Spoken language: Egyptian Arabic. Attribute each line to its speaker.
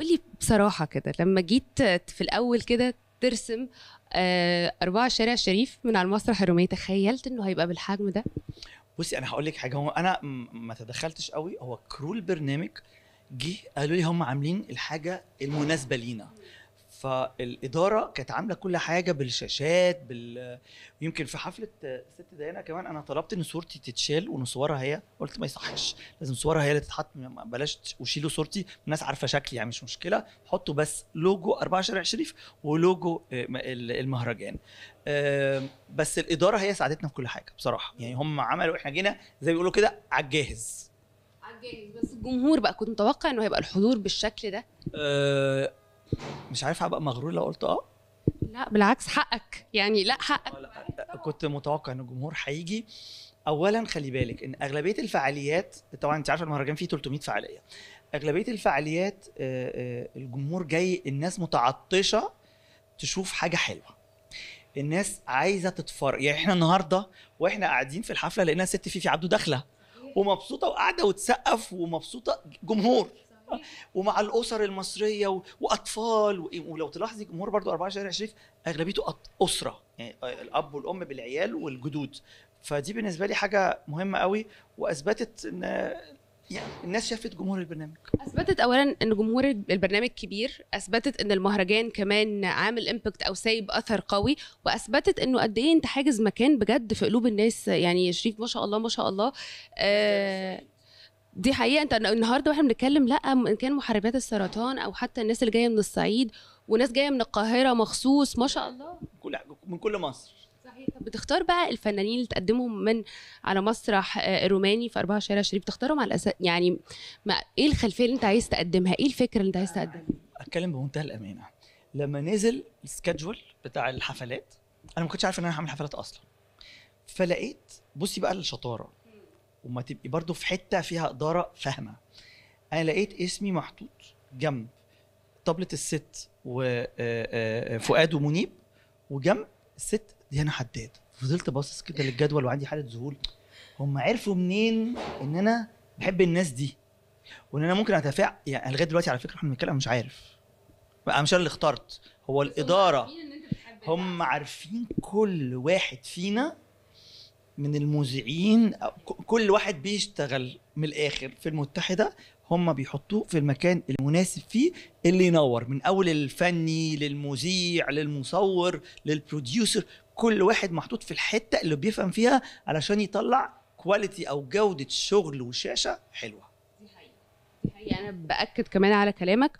Speaker 1: قولي بصراحه كده لما جيت في الاول كده ترسم آه، أربعة الشارع الشريف من على المسرح الروماني تخيلت إنه هيبقى بالحجم ده؟
Speaker 2: بصي انا هقول لك حاجه هو انا م- ما تدخلتش قوي هو كرو البرنامج جه قالوا لي هم عاملين الحاجه المناسبه لينا فالاداره كانت عامله كل حاجه بالشاشات بال يمكن في حفله ست ديانا كمان انا طلبت ان صورتي تتشال وان صورها هي قلت ما يصحش لازم صورها هي اللي تتحط ما- بلاش تش- وشيلوا صورتي الناس عارفه شكلي يعني مش مشكله حطوا بس لوجو 4 شارع شريف ولوجو آه، م- ال- المهرجان آم، بس الاداره هي ساعدتنا في كل حاجه بصراحه يعني هم عملوا احنا جينا زي ما بيقولوا كده على الجاهز
Speaker 1: بس الجمهور بقى كنت متوقع إنه هيبقى الحضور بالشكل ده؟
Speaker 2: أه مش عارف هبقى مغرور لو قلت اه
Speaker 1: لا بالعكس حقك يعني لا حقك
Speaker 2: آه، لا، كنت متوقع ان الجمهور هيجي اولا خلي بالك ان اغلبيه الفعاليات طبعا انت عارفه المهرجان فيه 300 فعاليه اغلبيه الفعاليات آه، آه، الجمهور جاي الناس متعطشه تشوف حاجه حلوه الناس عايزه تتفرج يعني احنا النهارده واحنا قاعدين في الحفله لقينا ست فيفي عبده داخله ومبسوطه وقاعده وتسقف ومبسوطه جمهور ومع الاسر المصريه و... واطفال و... ولو تلاحظي جمهور برضو 4 شارع شريف اغلبيته أط... اسره يعني الاب والام بالعيال والجدود فدي بالنسبه لي حاجه مهمه قوي واثبتت ان يعني الناس شافت جمهور البرنامج
Speaker 1: اثبتت اولا ان جمهور البرنامج كبير اثبتت ان المهرجان كمان عامل امباكت او سايب اثر قوي واثبتت انه قد ايه انت حاجز مكان بجد في قلوب الناس يعني يا شريف ما شاء الله ما شاء الله آه دي حقيقه انت النهارده واحنا بنتكلم لا ان كان محاربات السرطان او حتى الناس اللي جايه من الصعيد وناس جايه من القاهره مخصوص ما شاء الله
Speaker 2: كل من كل مصر
Speaker 1: صحيح طب بتختار بقى الفنانين اللي تقدمهم من على مسرح آه، الروماني في أربعة شارع شريف تختارهم على الأساس يعني ما ايه الخلفيه اللي انت عايز تقدمها ايه الفكره اللي انت عايز تقدمها
Speaker 2: اتكلم بمنتهى الامانه لما نزل السكادجول بتاع الحفلات انا ما كنتش عارف ان انا هعمل حفلات اصلا فلقيت بصي بقى الشطاره وما تبقي برضو في حته فيها اداره فاهمه انا لقيت اسمي محطوط جنب طبلة الست وفؤاد ومنيب وجنب الست ديانا حداد فضلت باصص كده للجدول وعندي حاله ذهول هم عرفوا منين ان انا بحب الناس دي وان انا ممكن اتفاعل يعني لغايه دلوقتي على فكره احنا بنتكلم مش عارف انا مش انا اللي اخترت هو الاداره هم عارفين كل واحد فينا من المذيعين أو ك- كل واحد بيشتغل من الاخر في المتحده هم بيحطوه في المكان المناسب فيه اللي ينور من اول الفني للمذيع للمصور للبروديوسر كل واحد محطوط في الحته اللي بيفهم فيها علشان يطلع كواليتي او جوده شغل وشاشه حلوه
Speaker 1: يعني انا باكد كمان على كلامك